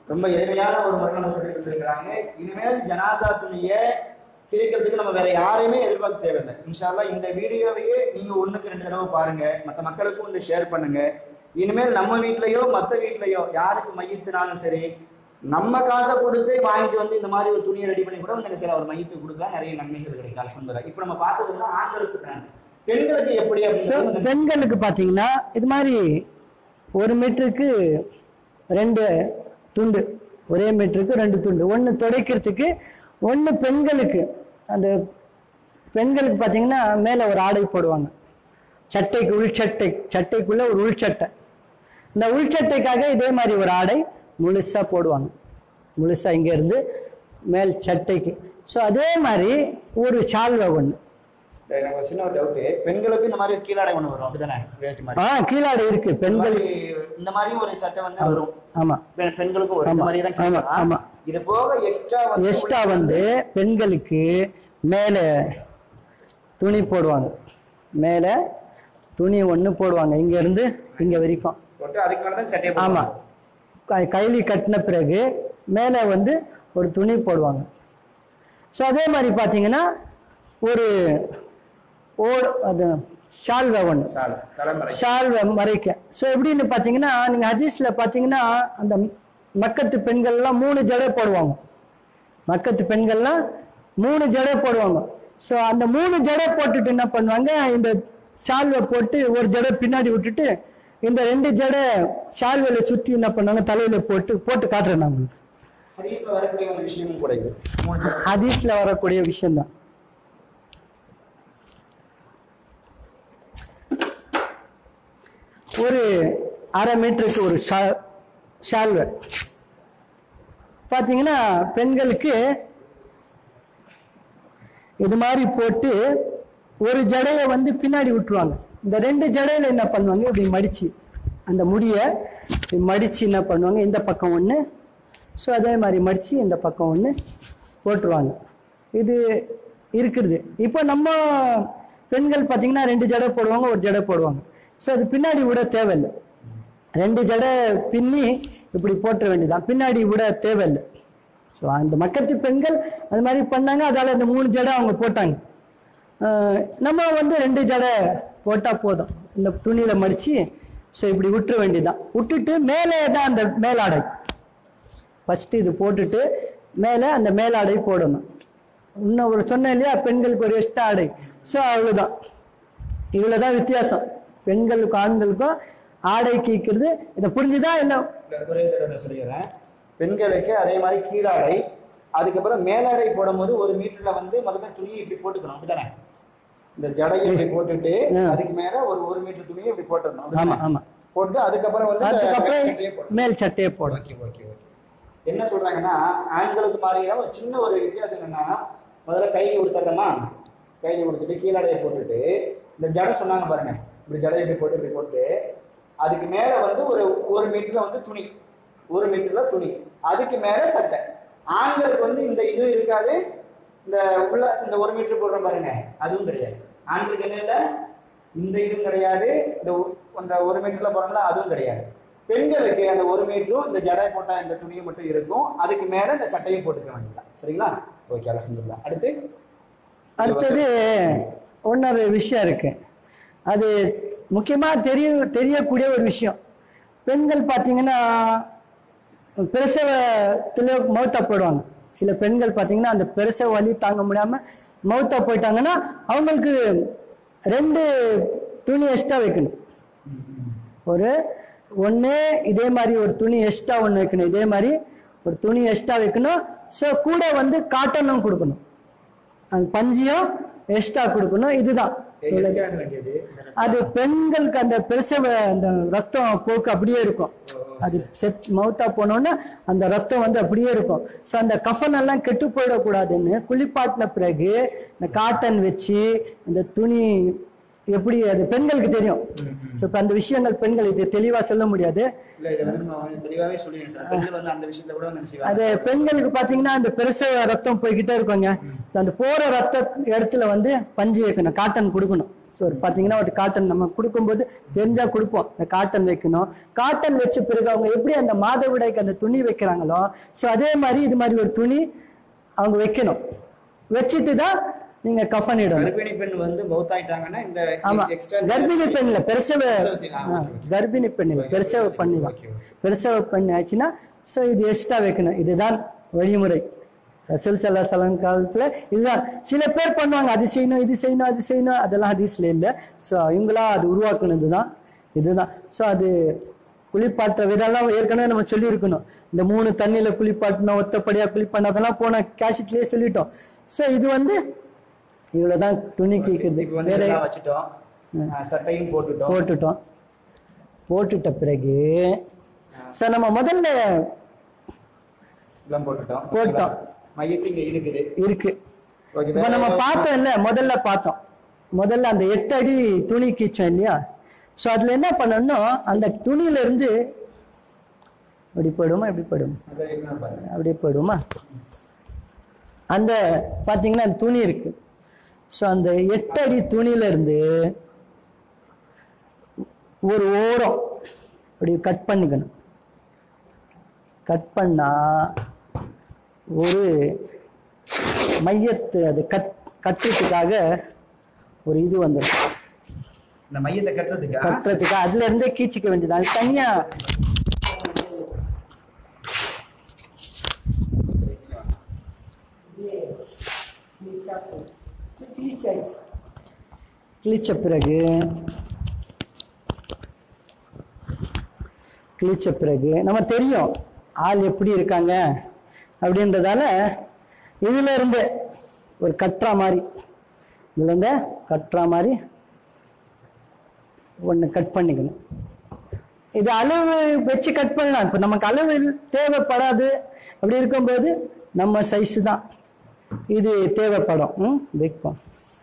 ரொம்ப எளிமையான ஒரு முறை நம்ம சொல்லி கொடுத்துருக்காங்க இனிமேல் ஜனாசா துணியை கிழிக்கிறதுக்கு நம்ம வேற யாரையுமே எதிர்பார்க்க தேவையில்லை இன்ஷால்லா இந்த வீடியோவையே நீங்க ஒண்ணுக்கு ரெண்டு தடவை பாருங்க மற்ற மக்களுக்கும் வந்து ஷேர் பண்ணுங்க இனிமேல் நம்ம வீட்லயோ மற்ற வீட்லயோ யாருக்கு மையத்தினாலும் சரி நம்ம காசை கொடுத்து வாங்கிட்டு வந்து இந்த மாதிரி ஒரு துணியை ரெடி பண்ணி கூட வந்து சில ஒரு மையத்துக்கு கொடுத்தா நிறைய நன்மைகள் கிடைக்கும் அலமதுல்லா இப்போ நம்ம பார்த்ததுன்னா ஆண்களுக்கு தான் பெண்களுக்கு எப்படி So, அப்படின்னு பெண்களுக்கு பார்த்தீங்கன்னா இது மாதிரி ஒரு மீட்டருக்கு ரெண்டு துண்டு ஒரே மீட்டருக்கு ரெண்டு துண்டு ஒன்று துடைக்கிறதுக்கு ஒன்று பெண்களுக்கு அந்த பெண்களுக்கு பார்த்தீங்கன்னா மேலே ஒரு ஆடை போடுவாங்க சட்டைக்கு உள்சட்டை சட்டைக்குள்ள ஒரு உள்சட்டை இந்த உள்சட்டைக்காக இதே மாதிரி ஒரு ஆடை முழுசா போடுவாங்க முழுசா இங்க இருந்து மேல் சட்டைக்கு ஸோ அதே மாதிரி ஒரு சால்வை ஒன்று எனக்கு ஒரு சின்ன ஒரு டவுட் பெண்களுக்கு இந்த மாதிரி கீழாடை ஒண்ணு வரும் அப்படிதானே வேட்டி மாதிரி ஆ கீழாடை இருக்கு இந்த பெண்களுக்கு மாதிரி- இந்த மாதிரி ஒரு சட்டை வந்து வரும் ஆமா பெ- பெண்களுக்கும் வரும் இந்த ஆமா, மாதிரி தான் ஆமா, கேட்கலாம். ஆமா. இது போக எக்ஸ்ட்ரா வந்து எக்ஸ்ட்ரா வந்து பெண்களுக்கு மேலே துணி போடுவாங்க மேலே துணி ஒன்று போடுவாங்க இங்க இருந்து இங்க வரைக்கும் போட்டு அதுக்கு மேல தான் சட்டையை ஆமா போடுவாங்க. கை- கைலி கட்டின பிறகு மேலே வந்து ஒரு துணி போடுவாங்க ஸோ அதே மாதிரி பார்த்தீங்கன்னா ஒரு ஓடு அது ஷால்வை ஒன்று சால் தலைமுறை ஷால்வை மறைக்க ஸோ எப்படின்னு பார்த்தீங்கன்னா நீங்கள் ஹதீஸில் பார்த்தீங்கன்னா அந்த மக்கத்து பெண்கள்லாம் மூணு ஜடை போடுவாங்க மக்கத்து பெண்கள்லாம் மூணு ஜடை போடுவாங்க ஸோ அந்த மூணு ஜடை போட்டுட்டு என்ன பண்ணுவாங்க இந்த ஷால்வை போட்டு ஒரு ஜடை பின்னாடி விட்டுட்டு இந்த ரெண்டு ஜடை ஷால்வையில் சுற்றி என்ன பண்ணுவாங்க தலையில் போட்டு போட்டு காட்டுறேன் நான் உங்களுக்கு ஹதீஸ்ல வரக்கூடிய ஒரு விஷயமும் கூட இது மூணு ஜடை. ஹதீஸில் வரக்கூடிய விஷயம்தான் ஒரு அரை மீட்டருக்கு ஒரு ஷா ஷால்வை பார்த்தீங்கன்னா பெண்களுக்கு இது மாதிரி போட்டு ஒரு ஜடையை வந்து பின்னாடி விட்டுருவாங்க இந்த ரெண்டு ஜடையில என்ன பண்ணுவாங்க இப்படி மடிச்சு அந்த முடியை இப்படி மடிச்சு என்ன பண்ணுவாங்க இந்த பக்கம் ஒன்று ஸோ அதே மாதிரி மடிச்சு இந்த பக்கம் ஒன்று போட்டுருவாங்க இது இருக்குது இப்போ நம்ம பெண்கள் பார்த்தீங்கன்னா ரெண்டு ஜடை போடுவாங்க ஒரு ஜடை போடுவாங்க ஸோ அது பின்னாடி விட தேவையில்லை ரெண்டு ஜடை பின்னி இப்படி போட்டுற வேண்டியதான் பின்னாடி விட தேவையில்லை ஸோ அந்த மக்கத்து பெண்கள் அது மாதிரி பண்ணாங்க அதால அந்த மூணு ஜடை அவங்க போட்டாங்க ஆஹ் நம்ம வந்து ரெண்டு ஜடை போட்டால் போதும் இந்த துணியில் மடித்து ஸோ இப்படி விட்டுற வேண்டியதுதான் விட்டுட்டு மேலே தான் அந்த மேலாடை ஃபஸ்ட்டு இது போட்டுட்டு மேலே அந்த மேலாடை போடணும் இன்னும் ஒரு சொன்னேன் இல்லையா பெண்களுக்கு ஒரு எக்ஸ்ட்ரா ஆடை ஸோ அவ்வளோதான் இவ்வளோ தான் வித்தியாசம் பெண்களுக்கும் ஆண்களுக்கும் ஆடை கீக்கிறது இதை புரிஞ்சுதா இல்லை ஒரே தடவை சொல்லிடுறேன் பெண்களுக்கு அதே மாதிரி கீழாடை அதுக்கப்புறம் மேலாடை போடும்போது ஒரு மீட்டர்ல வந்து முதல்ல துணியை இப்படி போட்டுக்கணும் அப்படிதானே இந்த ஜடையை இப்படி போட்டுட்டு ஆ. அதுக்கு மேல ஒரு ஒரு மீட்டர் துணியை இப்படி போட்டுடணும் ஆமாம் அப்படிதானே? ஆமாம் போட்டு அதுக்கப்புறம் வந்து இந்த அதுக்கப்புறம் சட்டையை போடணும். மேல் சட்டையை போடும் ஓகே ஓகே ஓகே என்ன சொல்றாங்கன்னா ஆண்களுக்கு மாதிரியே ஒரு சின்ன ஒரு வித்தியாசம் என்னன்னா முதல்ல கையை கொடுத்துட்றோமா கையை கொடுத்துட்டு கீழடையை போட்டுட்டு இந்த ஜடை சொன்னாங்க பாருங்க இப்படி ஜடையை இப்படி போட்டு இப்படி போட்டு அதுக்கு மேல வந்து ஒரு ஒரு மீட்டர்ல வந்து துணி ஒரு மீட்டர்ல துணி அதுக்கு மேல சட்டை ஆண்களுக்கு வந்து இந்த இதுவும் இருக்காது இந்த உள்ள இந்த ஒரு மீட்டர் போடுறோம் பாருங்க அதுவும் கிடையாது ஆண்களுக்கு என்ன இல்லை இந்த இதுவும் கிடையாது இந்த ஒ- அந்த ஒரு மீட்டர்ல போறோம்ல அதுவும் கிடையாது பெண்களுக்கு அந்த ஒரு மீட்டரும் இந்த ஜடை போட்ட இந்த துணியும் மட்டும் இருக்கும் அதுக்கு மேல இந்த சட்டையும் போட்டுக்க வேண்டியதான் சரிங்களா ஓகே அலமதுல்லா அடுத்து அடுத்தது இன்னொரு விஷயம் இருக்கு அது முக்கியமாக தெரிய தெரியக்கூடிய ஒரு விஷயம் பெண்கள் பார்த்தீங்கன்னா பிரசவத்தில் மௌத்தா போயிடுவாங்க சில பெண்கள் பார்த்தீங்கன்னா அந்த பிரசவ வலி தாங்க முடியாமல் மௌத்தா போயிட்டாங்கன்னா அவங்களுக்கு ரெண்டு துணி எக்ஸ்ட்ரா வைக்கணும் ஒரு ஒன்று இதே மாதிரி ஒரு துணி எக்ஸ்ட்ரா ஒன்று வைக்கணும் இதே மாதிரி ஒரு துணி எக்ஸ்ட்ரா வைக்கணும் ஸோ கூட வந்து காட்டனும் கொடுக்கணும் அந்த பஞ்சியும் எக்ஸ்ட்ரா கொடுக்கணும் இதுதான் எதுக்காக வேண்டியது அது பெண்களுக்கு அந்த பிரசவ அந்த ரத்தம் போக்கு அப்படியே இருக்கும் அது செத் மவுத்தா போனோன்னா அந்த ரத்தம் வந்து அப்படியே இருக்கும் ஸோ அந்த கஃன் எல்லாம் கெட்டு போயிடக்கூடாதுன்னு குளிப்பாட்டின பிறகு இந்த காட்டன் வச்சு இந்த துணி எப்படி அது பெண்களுக்கு தெரியும் ஸோ இப்போ அந்த விஷயங்கள் பெண்கள் இது தெளிவாக சொல்ல முடியாது இல்ல இதை வந்து நம்ம கொஞ்சம் தெளிவாவே சொல்லிடுங்க சார் பெண்கள் வந்து அந்த விஷயத்துல கூட வந்து செய்வாங்க அது பெண்களுக்கு பாத்தீங்கன்னா அந்த பிரசவ ரத்தம் போய்கிட்டே இருக்குங்க அந்த போற ரத்த இடத்துல வந்து பஞ்சு வைக்கணும் காட்டன் கொடுக்கணும் ஒரு பார்த்தீங்கன்னா ஒரு காட்டன் நம்ம கொடுக்கும்போது தெரிஞ்சா கொடுப்போம் இந்த காட்டன் வைக்கணும் காட்டன் வச்ச பிறகு அவங்க எப்படி அந்த மாதவிடாய்க்கு அந்த துணி வைக்கிறாங்களோ ஸோ அதே மாதிரி இது மாதிரி ஒரு துணி அவங்க வைக்கணும் வச்சுட்டு தான் நீங்க கஃன் இடணும் கர்ப்பிணி பெண் வந்து பௌத்தாயிட்டாங்கன்னா இந்த ஆமா எக்ஸ்ட்ரா கர்ப்பிணி பெண்ல பிரசவ பிரசவத்தில், ஆ, ஆ, okay, okay. கர்ப்பிணி பெண்ணில் பிரசவ பண்ணி தான் Okay, okay. பிரசவ பண்ணி ஆச்சுன்னா ஸோ இது எக்ஸ்ட்ரா வைக்கணும் இதுதான் வழிமுறை ரசூல் சல்லா சலம் காலத்துல இதுதான் சில பேர் பண்ணுவாங்க அது செய்யணும் இது செய்யணும் அது செய்யணும் அதெல்லாம் ஹதீஸ்ல இல்லை ஸோ இவங்களா அது உருவாக்குனது தான் இதுதான் ஸோ அது குளிப்பாட்டுற விதம்லாம் ஏற்கனவே நம்ம சொல்லியிருக்கணும் இந்த மூணு தண்ணியில குளிப்பாட்டணும் ஒத்தப்படியா குளிப்பாட்டணும் அதெல்லாம் போன கேஷட்லயே சொல்லிட்டோம் ஸோ இது வந்து இவ்வளவுதான் துணி கீக்குது இப்ப வந்து வேற இதெல்லாம் வச்சுட்டோம் ஆ, சட்டையும் போட்டுட்டோம் போட்டுட்டோம் போட்டுட்ட பிறகு ஸோ நம்ம முதல்ல எல்லாம் போட்டுட்டோம் போட்டோம். மையத்து இங்க இருக்குது இருக்கு ஓகே இப்போ நம்ம பார்த்தோம் இல்ல முதல்ல பார்த்தோம் முதல்ல அந்த எட்டு அடி துணி கீச்சோம் இல்லையா ஸோ அதுல என்ன பண்ணணும் அந்த துணியில இருந்து அப்படி போயிடுமா எப்படி போயிடும் அப்படியே போயிடுமா அந்த பார்த்தீங்கன்னா அந்த துணி இருக்கு ஸோ அந்த எட்டு அடி துணியில இருந்து ஒரு ஓரம் அப்படி கட் பண்ணிக்கணும் கட் பண்ணா ஒரு மையத்து அது கட் கட்டுறதுக்காக ஒரு இது வந்துடும் இந்த மையத்தை கட்டுறதுக்கு கட்டுறதுக்கு அதுல இருந்தே கீச்சிக்க வேண்டியது அது தனியா கிழிச்ச பிறகு கிழிச்ச பிறகு நம்ம தெரியும் ஆள் எப்படி இருக்காங்க அப்படின்றதால இதுல இருந்து ஒரு கட்டுறா மாதிரி இதுல இருந்து கட்டுறா மாதிரி ஒன்று கட் பண்ணிக்கணும் இது அளவு வச்சு கட் பண்ணலாம் இப்போ நமக்கு அளவு இல்ல- தேவைப்படாது அப்படி இருக்கும்போது நம்ம சைஸ் தான் இது தேவைப்படும் ம் வைப்போம்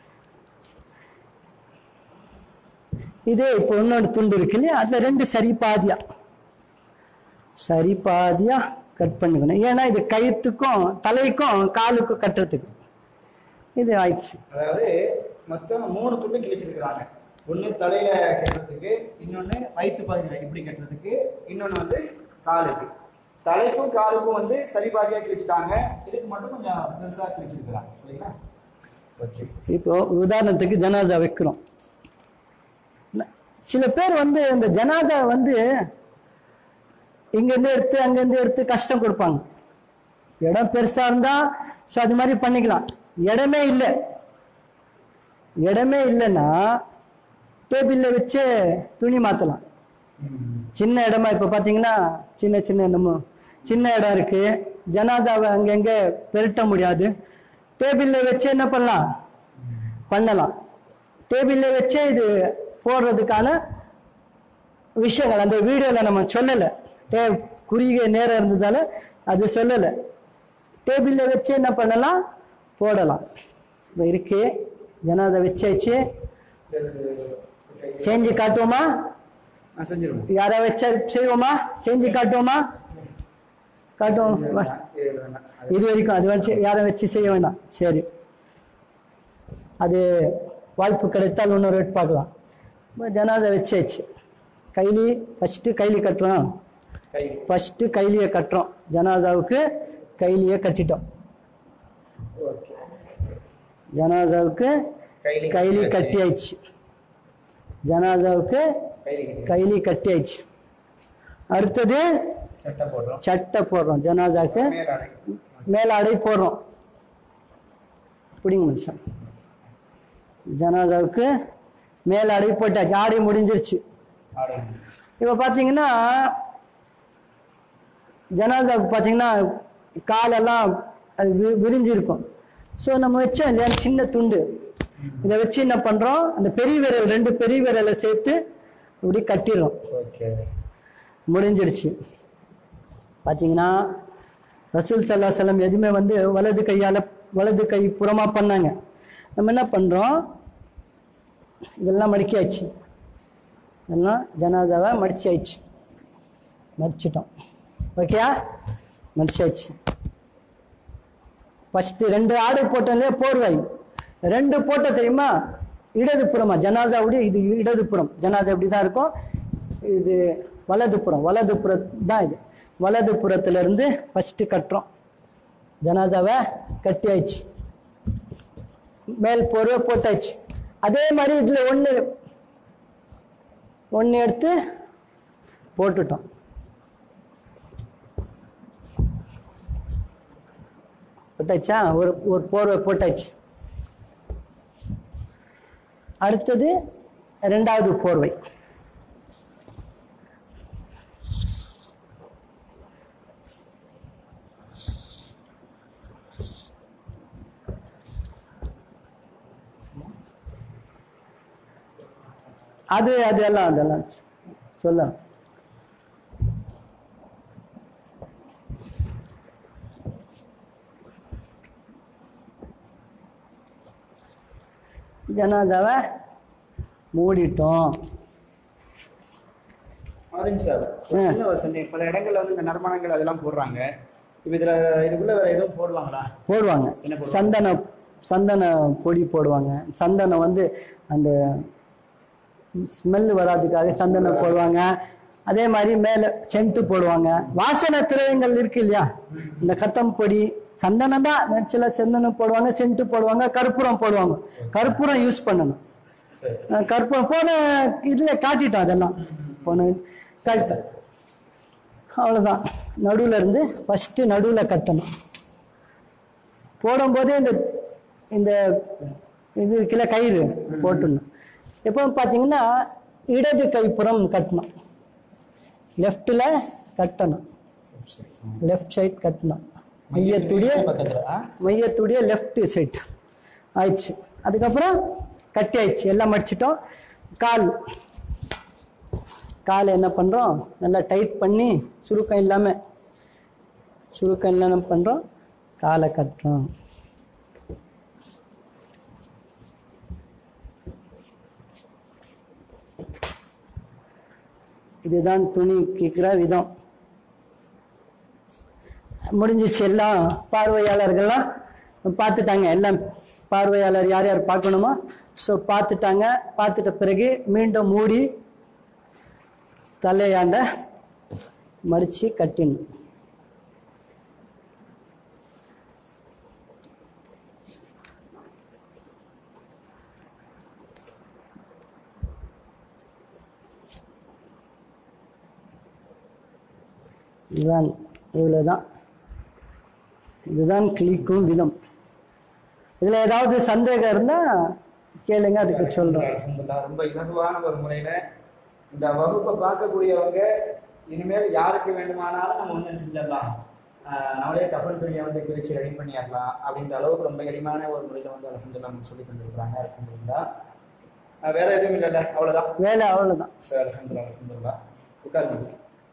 இதே இப்போ இன்னொரு துண்டு இருக்கு இல்லையா அதில் ரெண்டு சரி பாதியா சரி பாதியா கட் பண்ணிக்கணும் ஏன்னா இது கயிற்றுக்கும் தலைக்கும் காலுக்கும் கட்டுறதுக்கு இது ஆயிடுச்சு அதாவது மொத்தம் மூணு துண்டு கிழிச்சிருக்கிறாங்க ஒண்ணு தலையில கட்டுறதுக்கு இன்னொன்னு வயிற்று பாதியில இப்படி கட்டுறதுக்கு இன்னொன்னு வந்து காலுக்கு தலைக்கும் காலுக்கும் வந்து சரி பாதியா கிழிச்சிட்டாங்க இதுக்கு மட்டும் கொஞ்சம் பெருசா கிழிச்சிருக்கிறாங்க சரிங்களா ஓகே இப்போ உதாரணத்துக்கு ஜனாதா வைக்கிறோம் ந- சில பேர் வந்து இந்த ஜனாதா வந்து இங்கேருந்து எடுத்து அங்கேருந்து எடுத்து கஷ்டம் கொடுப்பாங்க இடம் பெருசா இருந்தா ஸோ அது மாதிரி பண்ணிக்கலாம் இடமே இல்லை இடமே இல்லைன்னா டேபிளில் வச்சு துணி மாற்றலாம் சின்ன இடமா இப்போ பார்த்தீங்கன்னா சின்ன சின்ன நம்ம சின்ன இடம் இருக்கு ஜனாதாவை அங்கங்க பெருட்ட முடியாது டேபிளில் வச்சு என்ன பண்ணலாம் பண்ணலாம் டேபிளில் வச்சே இது போடுறதுக்கான விஷயங்கள் அந்த வீடியோவில் நம்ம சொல்லலை டே குறுகிய நேரம் இருந்ததால அது சொல்லலை டேபிளில் வச்சு என்ன பண்ணலாம் போடலாம் இப்போ இருக்கு ஜனாதை வச்சாச்சு செஞ்சு காட்டுவோமா நான் செஞ்சிருவோம் யாரை வச்சா செய்வோமா செஞ்சு காட்டுவோமா காட்டுவோம் வா. இது வரைக்கும் அது வச்சு யாரை வச்சு செய்ய வேண்டாம் சரி அது வாய்ப்பு கிடைத்தால் இன்னொரு வாட்டி பார்க்கலாம் இப்ப ஜனாதை வச்சாச்சு கைலி ஃபஸ்ட்டு கைலி கட்டுறோம் கை ஃபஸ்ட்டு கைலியை கட்டுறோம் ஜனாதாவுக்கு கைலியை கட்டிட்டோம் ஓகே ஜனாதாவுக்கு கைலி கைலி கட்டியாச்சு ஜனாதாவுக்கு கைலி கட்டி கைலி கட்டியாச்சு அடுத்தது சட்டை போடுறோம் சட்டை போடுறோம் ஜனாதாக்கு மேலாடை மேல அடை போடுறோம் பிடிங்க மனுஷன் ஜனாதாவுக்கு மேல அடை போட்டாச்சு ஆடை முடிஞ்சிருச்சு ஆடை இப்போ பார்த்தீங்கன்னா ஜனாதாவுக்கு பார்த்தீங்கன்னா காலெல்லாம் அது வி- விரிஞ்சிருக்கும் ஸோ நம்ம வச்சோம் இல்லையா சின்ன துண்டு இதை வச்சு என்ன பண்ணுறோம் அந்த பெரிய விரல் ரெண்டு பெரிய விரலை சேர்த்து இப்படி கட்டிடுறோம் ஓகே முடிஞ்சிடுச்சு பார்த்தீங்கன்னா ரசூல் சல்லா செல்லம் எதுவுமே வந்து வலது கையால் வலது கை புறமாக பண்ணாங்க நம்ம என்ன பண்ணுறோம் இதெல்லாம் மடிக்காச்சு இதெல்லாம் ஜனாதாவை மடிச்சாச்சு மடிச்சிட்டோம் ஓகேயா மடிச்சாச்சு ஃபஸ்ட்டு ரெண்டு ஆடை போட்டோம் இல்லையா போர்வை ரெண்டு போட்டோம் தெரியுமா இடதுபுறமா ஜனாதாவுடைய இது இடதுபுறம் ஜனாதா இப்படி தான் இருக்கும் இது வலதுபுறம் வலதுபுறம் தான் இது வலதுபுறத்துல இருந்து ஃபர்ஸ்ட் கட்டுறோம் ஜனாதாவை கட்டியாச்சு மேல் போர்வை போட்டாச்சு அதே மாதிரி இதுல ஒண்ணு ஒண்ணு எடுத்து போட்டுட்டோம் போட்டாச்சா ஒரு ஒரு போர்வை போட்டாச்சு அடுத்தது ரெண்டாவது போர்வை அது அதெல்லாம் அதெல்லாம் சொல்ல ஜனாதாவை மூடிட்டோம் ஆரஞ்சு சார் ஒரு சின்ன ஒரு சந்தேகம் பல இடங்கள்ல வந்து இந்த நறுமணங்கள் அதெல்லாம் போடுறாங்க இப்ப இதுல இதுக்குள்ள வேற எதுவும் போடுவாங்களா போடுவாங்க என்ன போடுவாங்க? சந்தன சந்தன பொடி போடுவாங்க சந்தனம் வந்து அந்த ஸ்மெல் வராதுக்காக சந்தனம் போடுவாங்க அதே மாதிரி மேல சென்ட்டு போடுவாங்க வாசனை திரவியங்கள் இருக்கு இல்லையா இந்த கத்தம் பொடி சந்தனம் தான் நெச்சில சந்தனம் போடுவாங்க சென்ட்டு போடுவாங்க கற்பூரம் போடுவாங்க கற்பூரம் யூஸ் பண்ணணும் சரி அஹ் கற்பூரம் போன இதுல காட்டிட்டோம் அதெல்லாம் போன காட்டிட்டோம் அவ்வளவுதான் நடுவுல இருந்து ஃபர்ஸ்ட் நடுவுல கட்டணும் போடும்போதே இந்த இந்த இது இருக்குல்ல கயிறு போட்டுடணும் எப்போ பார்த்தீங்கன்னா இடது கைப்புறம் கட்டணும் லெஃப்டில் கட்டணும் லெஃப்ட் சைட் கட்டணும் மையத்துடைய பக்கத்துல ஆ? மையத்துடைய லெஃப்ட் சைட் ஆயிடுச்சு அதுக்கப்புறம் கட்டி ஆயிடுச்சு எல்லாம் மடிச்சிட்டோம் கால் காலை என்ன பண்ணுறோம் நல்லா டைட் பண்ணி சுருக்கம் இல்லாமல் சுருக்கம் இல்லாமல் பண்ணுறோம் காலை கட்டுறோம் இதுதான் துணி கேட்குற விதம் முடிஞ்சிச்சு எல்லாம் பார்வையாளர்கள்லாம் பார்த்துட்டாங்க எல்லாம் பார்வையாளர் யார் யார் பார்க்கணுமோ ஸோ பார்த்துட்டாங்க பார்த்துட்ட பிறகு மீண்டும் மூடி தலையாண்ட மடிச்சு கட்டிடணும் இதுதான் இவ்வளோதான் இதுதான் கிளிக்கும் விதம் இதில் ஏதாவது சந்தேகம் இருந்தால் கேளுங்க அதுக்கு சொல்கிறேன் அல்ஹம்துலில்லாஹ். ரொம்ப இலகுவான ஒரு முறையில இந்த வகுப்பை பார்க்கக்கூடியவங்க இனிமேல் யாருக்கு வேண்டுமானாலும் நம்ம வந்து என்ன செஞ்சிடலாம் ஆஹ் நம்மளே கஃபன் துணியை வந்து பிரிச்சு ரெடி பண்ணிடலாம் அப்படின்ற அளவுக்கு ரொம்ப எளிமையான ஒரு முறையில வந்து அலமதுல்லா நம்ம சொல்லி தந்துருக்காங்க அலமதுல்லா வேற எதுவும் இல்லைல்ல அவ்வளவுதான் வேலை அவ்வளோதான் சரி அலமதுல்லா அலமதுல்லா உட்காருங்க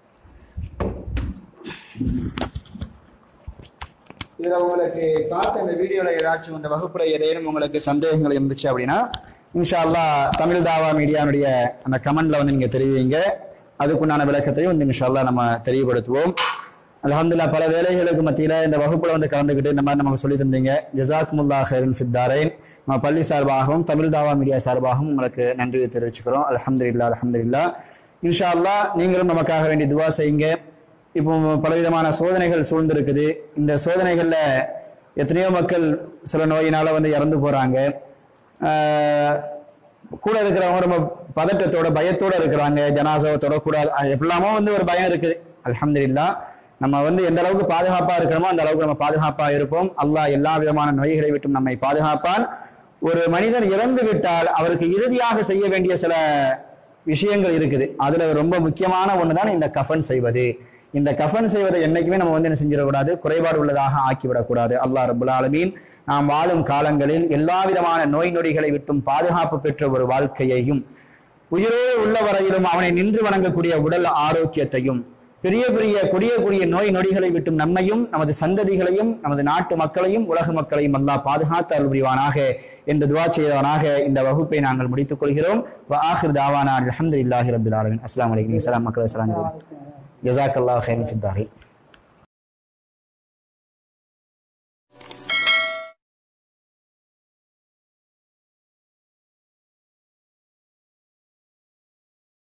இதுல உங்களுக்கு பார்த்த இந்த வீடியோல ஏதாச்சும் இந்த வகுப்புல ஏதேனும் உங்களுக்கு சந்தேகங்கள் இருந்துச்சு அப்படின்னா இன்ஷா அல்லாஹ் தமிழ் தாவா மீடியானுடைய அந்த கமெண்ட்ல வந்து நீங்க தெரிவிங்க அதுக்குண்டான விளக்கத்தையும் வந்து இன்ஷா அல்லாஹ் நம்ம தெரியப்படுத்துவோம் அல்ஹம்துலில்லாஹ் பல வேலைகளுக்கு மத்தியில இந்த வகுப்புல வந்து கலந்துக்கிட்டு இந்த மாதிரி நமக்கு சொல்லி தந்தீங்க ஜசாக்குமுல்லா ஹைரன் ஃபித்தாரைன் நம்ம பள்ளி சார்பாகவும் தமிழ் தாவா மீடியா சார்பாகவும் உங்களுக்கு நன்றி தெரிவிச்சுக்கிறோம் அல்ஹம்துலில்லாஹ் அல்ஹம்துலில்லாஹ் இன்ஷா அல்லாஹ் நீங்களும் நமக்காக வேண்டி துவா செய்யுங்க இப்போ பலவிதமான சோதனைகள் சூழ்ந்திருக்குது இந்த சோதனைகள்ல எத்தனையோ மக்கள் சில நோயினால வந்து இறந்து போறாங்க ஆஹ் கூட இருக்கிறவங்க ரொம்ப பதட்டத்தோட பயத்தோட இருக்கிறாங்க ஜனாசாவை தொடக்கூடாது அது எப்படிலாமோ வந்து ஒரு பயம் இருக்குது அல்ஹம்துலில்லாஹ் நம்ம வந்து எந்த அளவுக்கு பாதுகாப்பா இருக்கிறோமோ அந்த அளவுக்கு நம்ம பாதுகாப்பா இருப்போம் அல்லாஹ் எல்லா விதமான நோய்களை விட்டும் நம்மை பாதுகாப்பான் ஒரு மனிதன் இறந்து விட்டால் அவருக்கு இறுதியாக செய்ய வேண்டிய சில விஷயங்கள் இருக்குது அதுல ரொம்ப முக்கியமான ஒண்ணுதான் இந்த கஃபன் செய்வது இந்த கஃபன் செய்வதை என்னைக்குமே நம்ம வந்து என்ன செஞ்சிடக்கூடாது குறைபாடு உள்ளதாக ஆக்கிவிடக்கூடாது அல்லாஹ் ரபுல் ஆலமீன் நாம் வாழும் காலங்களில் எல்லா விதமான நோய் நொடிகளை விட்டும் பாதுகாப்பு பெற்ற ஒரு வாழ்க்கையையும் உயிரோடு உள்ள வரையிலும் அவனை நின்று வணங்கக்கூடிய உடல் ஆரோக்கியத்தையும் பெரிய பெரிய கொடிய கொடிய நோய் நொடிகளை விட்டும் நம்மையும் நமது சந்ததிகளையும் நமது நாட்டு மக்களையும் உலக மக்களையும் அல்லாஹ் பாதுகாத்து அருள் புரிவானாக என்று துவா செய்தவனாக இந்த வகுப்பை நாங்கள் முடித்துக் கொள்கிறோம் ஆஹிர் தாவானா அல்ஹம்துலில்லாஹி ரபில் ஆலமின் அஸ்லாம் வலைக்கம் சலாம் மக்கள் அஸ்லாம் ஜசாக் அல்லாஹ் ஹைரன் ஃபித்தாரி